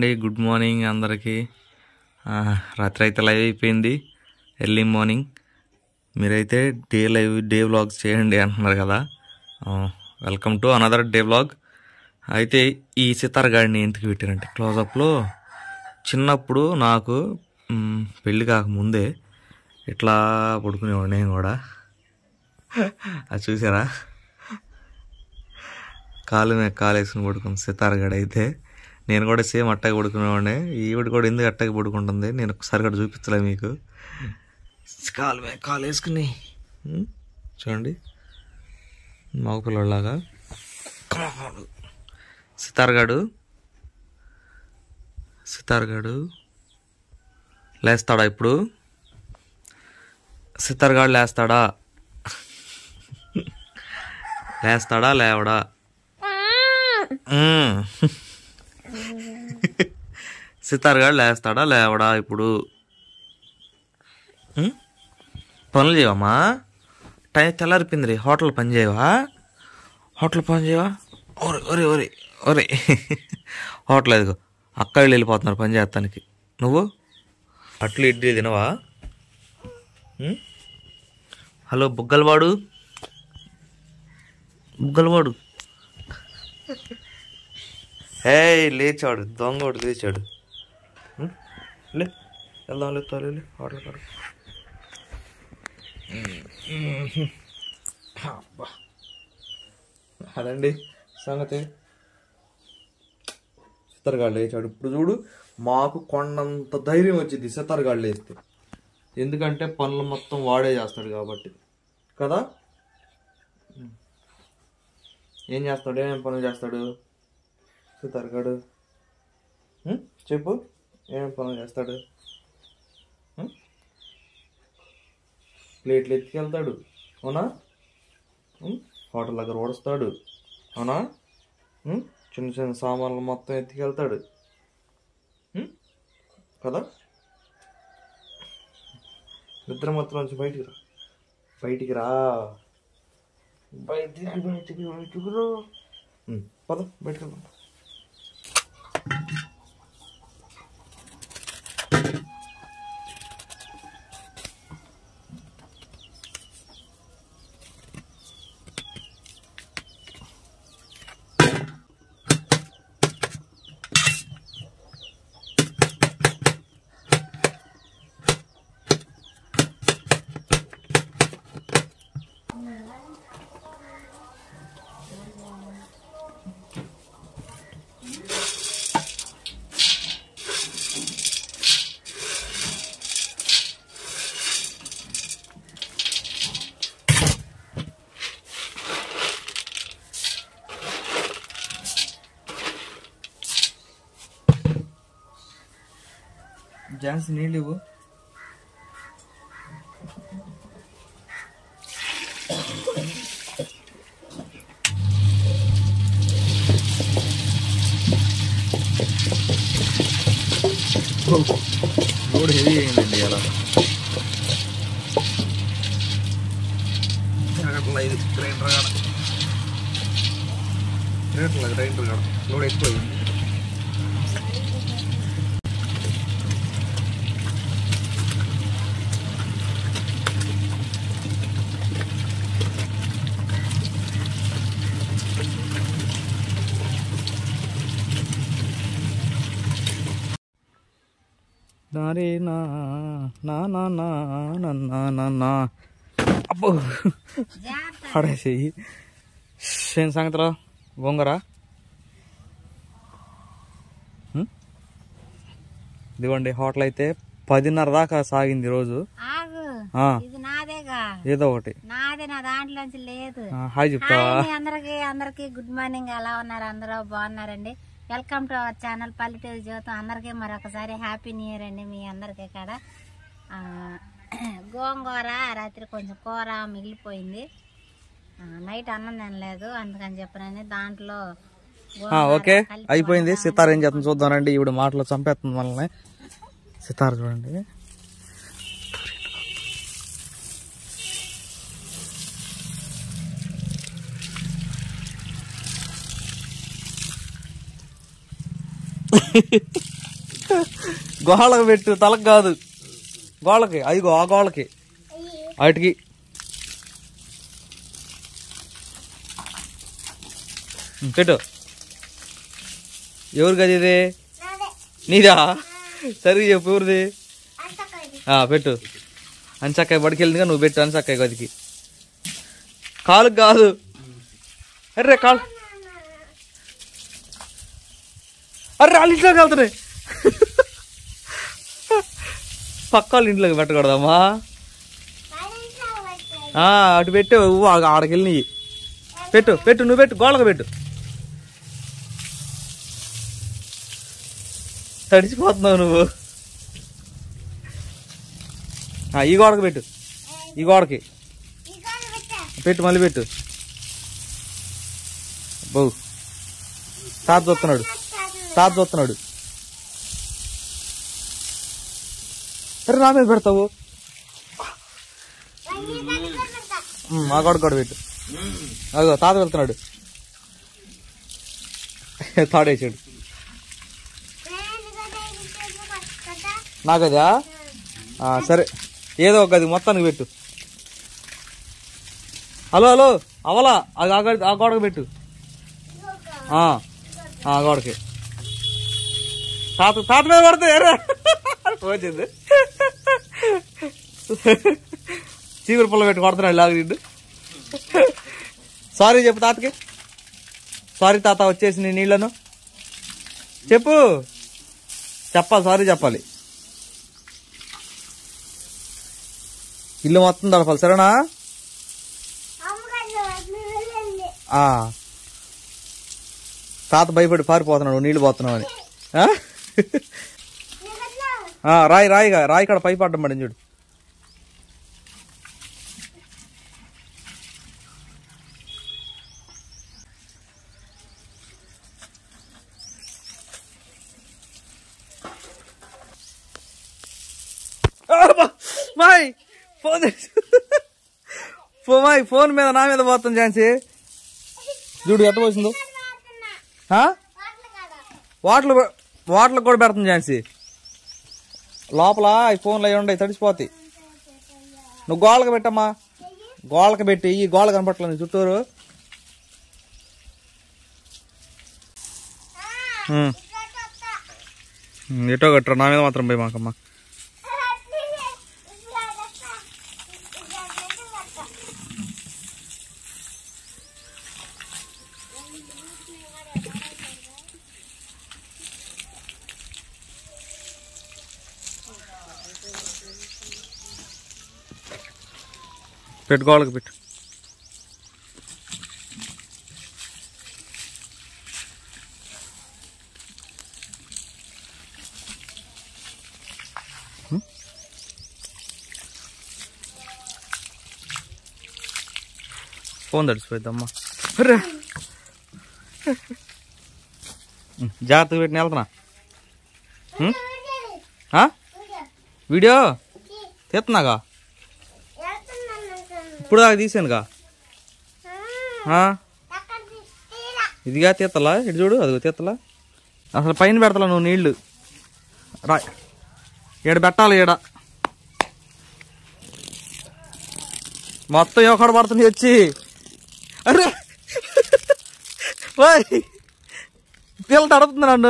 అండి good morning అందరికీ ఆ, రాత్రి అయితే లైవ్ అయిపోయింది ఎర్లీ మార్నింగ్ మీరైతే డే లైవ్ డే వ్లాగ్స్ చేయండి అంటున్నారు కదా welcome to another day vlog అయితే ఈ సితార్ గాడిని ఎందుకు పెట్టారంటే క్లోజప్లో చిన్నప్పుడు నాకు మ్, పెళ్ళి కాకముందే ఇట్లా పడుకునేవాడు నేను కూడా అది చూసారా కాలు మీద కాలు వేసుకుని పడుకుంది సితారగడ అయితే నేను కూడా సేమ్ అట్టగా పడుకునేవాడిని ఈవిడ కూడా ఎందుకు అట్టగా పడుకుంటుంది నేను ఒకసారి కూడా చూపించలే మీకు కాలు మీద కాలు వేసుకుని ఉం? చూడండి మగ పిల్లలాగా సితారగాడు సితారగాడు లేస్తాడా ఇప్పుడు సితారగాడు లేస్తాడా లేస్తాడా లేవడా మ్మ్. సితార్ గారు లేస్తాడా లేవడా ఇప్పుడు మ్మ్? పనులు చేయవమ్మా టైం తెల్లారిపోయింది రే హోటల్ పని చేయవా హోటల్ పని చేయవా ఒరే ఒరే ఒరే ఒరే హోటల్ ఎదుగు అక్క వీళ్ళు వెళ్ళిపోతున్నారు పని చేస్తానికి నువ్వు అట్లు ఇడ్లీ తినవా మ్మ్? హలో బుగ్గలవాడు బుగ్గలవాడు హే లేచాడు దొంగోడు లేచాడు ఉం? లే వెళ్దాం లే త్వరగా లే ఆటలు కాడు అబ్బా. అదండి సంగతి సితరగాడు లేచాడు ఇప్పుడు చూడు మాకు కొండంత ధైర్యం వచ్చింది సితరగాడు లేస్తే ఎందుకంటే పనులు మొత్తం వాడే చేస్తాడు కాబట్టి కదా ఏం చేస్తాడు ఏమేం పనులు చేస్తాడు సుతార్గాడు ఉం? చెప్పు ఏమేం పనులు చేస్తాడు ఉం? ప్లేట్లు ఎత్తుకెళ్తాడు అవునా ఉం? హోటల్ దగ్గర ఓడుస్తాడు అవునా ఉం? చిన్న చిన్న సామాన్లు మొత్తం ఎత్తుకెళ్తాడు ఉం? కదా నిద్ర మొత్తం నుంచి బయటికి రా బయటికి రా బయటికి బయటికి బయటికి రా ఉం, పద బయటికి వెళ్దాం జాన్స్ నీళ్ళు ఇవ్వు రోడ్ హెవీ అయిందండి అలా అట్లా ఇది గ్రైండర్ కాడ గ్రైండర్ గ్రైండర్ కాడ లోడ్ ఎక్కువ అయింది నారే నా నా నా నా నా నా నా నా అబ్బో పడేసేయి ఏం సంగతిలో గోంగూర ఉం? ఇదిగోండి హోటల్ అయితే పదిన్నర దాకా సాగింది రోజు ఆగు ఆ, ఇది నాదేగా ఏదో ఒకటి నాదే నా దాంట్లోంచి లేదు ఆ, హాయ్ చెప్తావా హాయ్ అండి అందరికి అందరికి గుడ్ మార్నింగ్ ఎలా ఉన్నారు అందరూ బాగున్నారండి వెల్కమ్ టు అవర్ ఛానల్ పల్లెటూరు జీవితం అందరికీ మరొకసారి హ్యాపీ న్యూ ఇయర్ అండి మీ అందరికీ కాడ ఆ, గోంగూర రాత్రి కొంచెం కూర మిగిలిపోయింది ఆ, నైట్ అన్నం తినలేదు అందుకని చెప్పనని దాంట్లో ఆ, గోంగూర ఓకే కలిపి అయిపోయింది సితార్ ఏం చేస్తుంది చూద్దాం రండి ఈవిడ మాటలు చంపేస్తుంది మనల్ని సితార్ చూడండి గోళ్ళకి పెట్టు తలకు కాదు గోళ్ళకి అదిగో ఆ గోళ్ళకి వాటికి ఉం, పెట్టు ఎవరికి అది ఇది నీదా సరిగ్గా చెప్పు ఎవరిది ఆ, పెట్టు అంచక్కాయ బడికెళ్ళిందిగా నువ్వు పెట్టు అంచక్కాయ గదికి కాలు కాదు అర్రే కాలు అర్రే వాళ్ళ ఇంట్లోకి వెళ్తున్నాయి పక్క వాళ్ళ ఇంట్లోకి పెట్టకూడదమ్మా ఆ, అటు పెట్టు ఊ, ఆడ- ఆడకెళ్ళి పెట్టు పెట్టు నువ్వు పెట్టు గోళ్ళకు పెట్టు తడిసిపోతున్నావు నువ్వు ఆ, ఈ గోడకు పెట్టు ఈ గోడకి పెట్టు మళ్ళీ పెట్టు బౌ తాత చూస్తున్నాడు తాత చూస్తున్నాడు అరే నా మీద పెడతావు ఉమ్, ఆ గోడ కూడా పెట్టు అదిగో తాత వెళ్తున్నాడు తాడేసాడు నాకదా ఆ, సరే ఏదో ఒక గది మొత్తానికి పెట్టు హలో హలో అవలా అది ఆ గడి- ఆ గోడకు పెట్టు ఆ, ఆ గోడకి తాత తాత మీద పడితే ఎర్ర వచ్చింది చీకురు పుల్ల పెట్టి కొడుతున్నాడు లాగా నిండు సారీ చెప్పు తాతకి సారీ తాత వచ్చేసి నీ నీళ్ళను చెప్పు చెప్పాలి సారీ చెప్పాలి ఇల్లు మొత్తం తడపాలి సరేనా ఆ. తాత భయపడి పారిపోతున్నాడు నీళ్లు పోతున్నావు అని ఆ? ఆ, రాయి రాయిగా రాయి కాడ పైపు అడ్డం పడింది చూడు అబ్బా! మాయ్ ఫోన్ తెచ్చు. ఫో మాయ్ ఫోన్ మీద నా మీద పోతుంది ఝాన్సీ చూడు ఎట్ట పోసిందో ఆ? వాటర్ వాటర్ కూడా పెడుతుంది ఝాన్సీ లోపల ఈ ఫోన్లు అవి ఉండయి తడిసిపోతాయి నువ్వు గోళ్ళకి పెట్టమ్మా గోళ్ళకి పెట్టి ఈ గోళ్ళ కనపట్లేదు చుట్టూరు ఉమ్. ఉమ్, ఎటో కట్టరా నా మీద మాత్రం పోయి మాకమ్మా పెట్టు గోళ్ళకి పెట్టు ఉమ్. ఫోన్ తడిసిపోయిద్దమ్మా అర్రే ఉమ్, జాగ్రత్తగా పెట్టిన వెళ్తున్నా ఉమ్? ఆ? వీడియో తీస్తున్నాగా ఇప్పుడు దాకా తీసానుగా ఆ? ఇదిగా తీత్తలా ఇటు చూడు అదిగో తీత్తలా అసలు పైన పెడతలా నువ్వు నీళ్లు రా ఈడ పెట్టాలి ఈడ మొత్తం ఎక్కడ పడుతుంది వచ్చి అరే ఓయ్ పిల్ల తడుతుంది నన్ను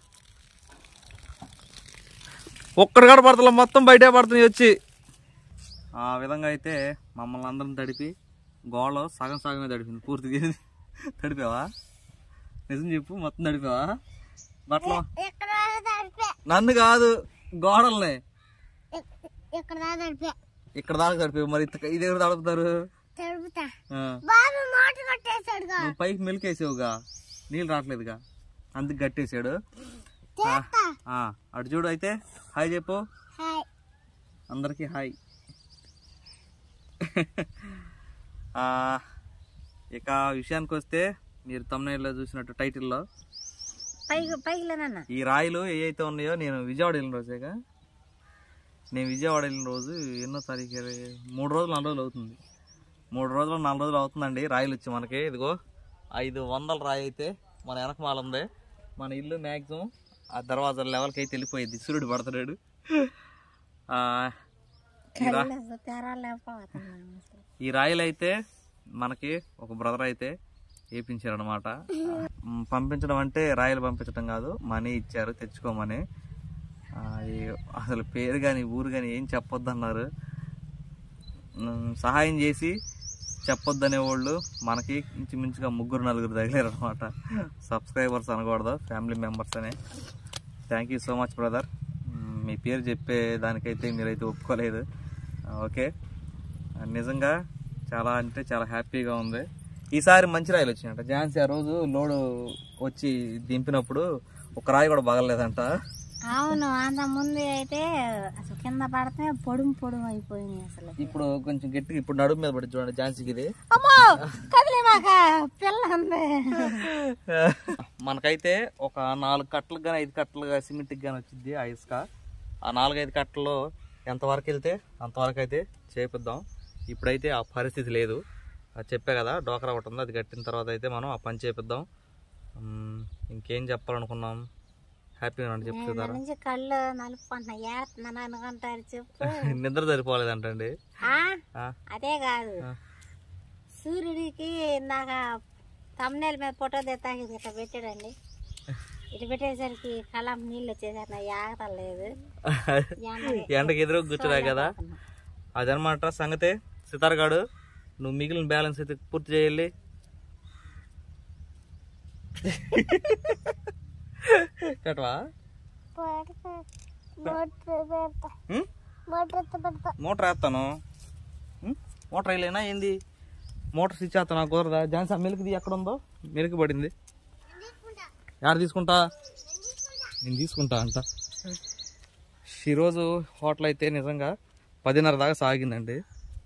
ఒక్కడి కాడ పడతలా మొత్తం బయటే పడుతుంది వచ్చి ఆ విధంగా అయితే మమ్మల్ని అందరం తడిపి గోళ సగం సగమే తడిపింది పూర్తిగా తడిపావా నిజం చెప్పు మొత్తం తడిపావా బట్టలు నన్ను కాదు గోడల్ని ఇక్కడ దాకా నడిపా ఇక్కడ దాకా తడిపావు మరి ఇంత- ఇది ఎవరు తడుపుతారు తడుపుతా ఆ, బాబు మోట కొట్టేశాడుగా నువ్వు పైకి మెలికేసావుగా నీళ్ళు రావట్లేదుగా అందుకు గట్టేసాడు ఆ, చేస్తా ఆ, అటు చూడు అయితే హాయ్ చెప్పు హాయ్ అందరికీ హాయ్ ఆ, ఇక విషయానికి వస్తే మీరు తమ్ముళ్ళలో చూసినట్టు టైటిల్లో పైకి పైకి లేనన్న ఈ రాయిలు ఏవైతే ఉన్నాయో నేను విజయవాడ వెళ్ళిన రోజేగా నేను విజయవాడ వెళ్ళిన రోజు ఎన్నో తారీఖు ఇరవై- మూడు రోజులు నాలుగు రోజులు అవుతుంది మూడు రోజులు నాలుగు రోజులు అవుతుందండి రాయిలు వచ్చి మనకి ఇదిగో ఐదు వందల రాయి అయితే మన వెనకమాల ఉంది మన ఇల్లు మ్యాక్సిమం ఆ దర్వాజా లెవెల్కి అయితే వెళ్ళిపోయింది సూర్యుడు పడుతున్నాడు ఆ, ఈ రా- కళ్ళు అసలు తెరలేకపోతున్నాను అసలు. ఈ రాయిలు అయితే మనకి ఒక బ్రదర్ అయితే వేపించారనమాట పంపించడం అంటే రాయలు పంపించడం కాదు మనీ ఇచ్చారు తెచ్చుకోమని ఆ, ఈ అసలు పేరు కానీ ఊరు కానీ ఏం చెప్పొద్దు అన్నారు ఉమ్, సహాయం చేసి చెప్పొద్దనే వాళ్ళు మనకి ఇంచుమించుగా ముగ్గురు నలుగురు తగిలారు అనమాట సబ్స్క్రైబర్స్ అనకూడదు ఫ్యామిలీ మెంబర్స్ అనే thank you so much brother మీ పేరు చెప్పే దానికైతే మీరైతే ఒప్పుకోలేదు ఓకే నిజంగా చాలా అంటే చాలా హ్యాపీగా ఉంది ఈసారి మంచి రాయిలు వచ్చినాయంట ఝాన్సీ ఆ రోజు లోడు వచ్చి దింపినప్పుడు ఒక రాయి కూడా బాగలేదంట అవును అంత ముందు అయితే అసలు కింద పడితే పొడుము పొడుము అయిపోయింది అసలు ఇప్పుడు కొంచెం గట్టిగా ఇప్పుడు నడుము మీద పడి చూడండి ఝాన్సీకి ఇది అమ్మో కదిలే మాక పిల్ల ఉంది మనకైతే ఒక నాలుగు కట్టలకు కానీ ఐదు కట్టలుగా సిమెంట్కి కానీ వచ్చింది ఆ ఇసుక ఆ నాలుగైదు కట్టల్లో ఎంతవరకు వెళ్తే అంతవరకు అయితే చేపిద్దాం ఇప్పుడైతే ఆ పరిస్థితి లేదు అది చెప్పే కదా డోకరా ఒకటి ఉంది అది కట్టిన తర్వాత అయితే మనం ఆ పని చేపిద్దాం ఉమ్, ఇంకేం చెప్పాలనుకున్నాం హ్యాపీగా ఉండి నా చెప్తారా నుంచి కళ్ళు నలుపుకుంటున్నా ఏడుతున్నాను అనుకుంటారు చెప్పు నిద్ర సరిపోలేదంటండి ఆ? ఆ, అదే కాదు ఆ. సూర్యుడికి ఇందాక తమ్నేల మీద ఫోటో తెత్తాకి ఇట్లా పెట్టాడండి ఇటు పెట్టేసరికి కళ్ళం నీళ్ళు వచ్చేసరికి నాకు ఆగతలేదు ఎండకి ఎదురు కూర్చురా కదా అదనమాట సంగతే సితారగాడు నువ్వు మిగిలిన బ్యాలెన్స్ అయితే పూర్తి చేయాలి పెట్టవా ఉం? మోటార్ వేస్తాను ఉం? మోటార్ వేయలేనా ఏంది మోటార్ స్విచ్ వేస్తాను నాకు కుదరదా జాన్సా మిల్క్ది ఎక్కడ ఉందో మిల్క్ పడింది యాడ తీసుకుంటా నేను తీసుకుంటా అంట ఈరోజు హోటల్ అయితే నిజంగా పదిన్నర దాకా సాగిందండి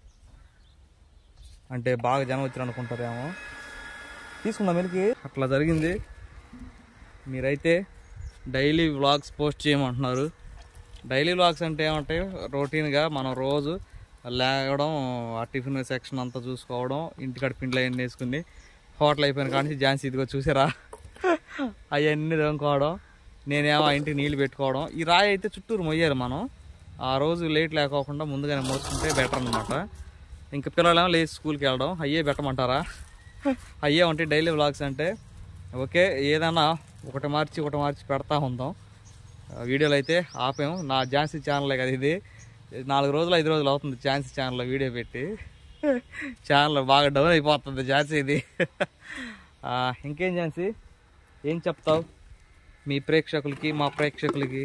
అంటే బాగా జనం వచ్చారు అనుకుంటారేమో తీసుకుందాం మిల్క్ అట్లా జరిగింది మీరైతే డైలీ వ్లాగ్స్ పోస్ట్ చేయమంటున్నారు డైలీ వ్లాగ్స్ అంటే ఏమంటాయి రొటీన్గా మనం రోజు లేవడం ఆ టిఫిన్ సెక్షన్ అంతా చూసుకోవడం ఇంటికాడ పిండ్లు అవన్నీ వేసుకుని హోటల్ అయిపోయిన కానీ ఝాన్సీ ఇదిగో చూసారా అవన్నీ దొంగకోవడం నేనేమో ఆ ఇంటికి నీళ్ళు పెట్టుకోవడం ఈ రాయి అయితే చుట్టూరు మొయ్యారు మనం ఆ రోజు లేట్ లేకోకుండా ముందుగానే మోసుకుంటే బెటర్ అనమాట ఇంకా పిల్లలేమో లేచి స్కూల్కి వెళ్ళడం అయ్యే పెట్టమంటారా అయ్యే ఉంటే డైలీ వ్లాగ్స్ అంటే ఓకే ఏదైనా ఒకటి మార్చి ఒకటి మార్చి పెడతా ఉందాం ఆ వీడియోలు అయితే ఆపాము నా ఝాన్సీ ఛానలే కదా ఇది నాలుగు రోజులు ఐదు రోజులు అవుతుంది ఝాన్సీ ఛానల్లో వీడియో పెట్టి ఛానల్ బాగా డౌన్ అయిపోతుంది ఝాన్సీ ఇది ఆ, ఇంకేం ఝాన్సీ ఏం చెప్తావు మీ ప్రేక్షకులకి మా ప్రేక్షకులకి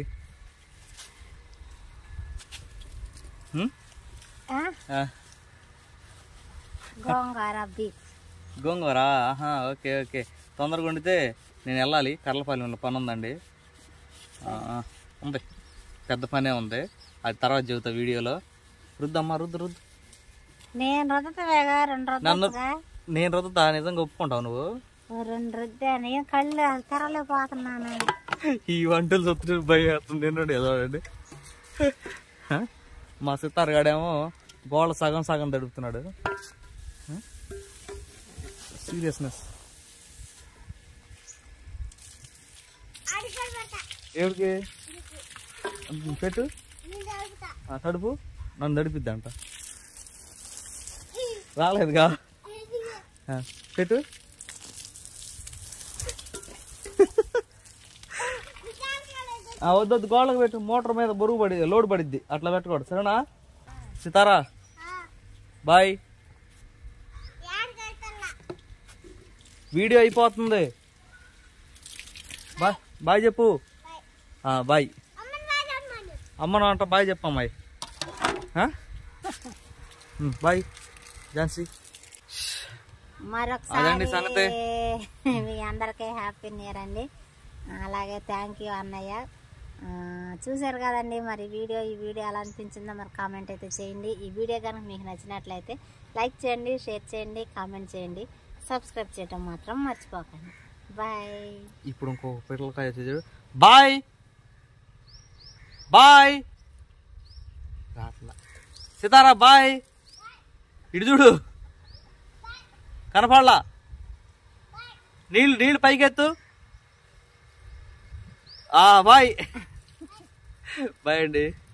హ్మ్? ఆ? ఆ, గోంగూర బీఫ్ గోంగూర ఆహా ఓకే ఓకే తొందరగా వండితే నేను వెళ్ళాలి కర్లపాలెంలో పని ఉందండి ఆ, ఆ, ఉంది పెద్ద పనే ఉంది అది తర్వాత చెబుతా వీడియోలో రుద్దమ్మా రుద్దు రుద్దు నేను రుద్దతవేగా రెండు నన్ను రుద్దగా నేను రుద్దుతా నిజంగా ఒప్పుకుంటావు నువ్వు రెండు రుద్దా నేను కళ్ళు తెరలేకపోతున్నాను ఈ వంటలు సొత్తు భయం వేస్తుంది ఏంటంటే ఏదో అండి మా సితార్ గాడేమో గోళ్ళ సగం సగం తడుపుతున్నాడు సీరియస్నెస్ ఎవరికి పెట్టు ఆ, తడుపు నన్ను తడిపిద్దంట రాలేదుగా ఆ, పెట్టు ఆ, వద్దు వద్దు గోళ్ళకు పెట్టు మోటార్ మీద బరువు పడి లోడ్ పడిద్ది అట్లా పెట్టకూడదు సరేనా సితారా బాయ్ వీడియో అయిపోతుంది బాయ్ బాయ్ చెప్పు ఆ, బాయ్ అమ్మను అంట బాయ్ చెప్పు అమ్మాయి ఆ? ఉమ్, బాయ్ ఝాన్సీ మరొకసారి అదండి సంగతి. మీ అందరికీ హ్యాపీ న్యూ ఇయర్ అండి అలాగే థ్యాంక్ యూ అన్నయ్య ఆ, చూశారు కదండి మరి వీడియో ఈ వీడియో ఎలా అనిపించిందో మరి కామెంట్ అయితే చేయండి ఈ వీడియో కనుక మీకు నచ్చినట్లయితే లైక్ చేయండి షేర్ చేయండి కామెంట్ చేయండి సబ్స్క్రైబ్ చేయడం మాత్రం మర్చిపోకండి బాయ్ ఇప్పుడు ఇంకో పిల్లలకాయ వచ్చి చూడు బాయ్ బాయ్ రాట్లా సితారా బాయ్ ఇటు చూడు కనపడలా నీళ్ళు నీళ్ళు పైకెత్తు బాయ్ బాయ్ అండి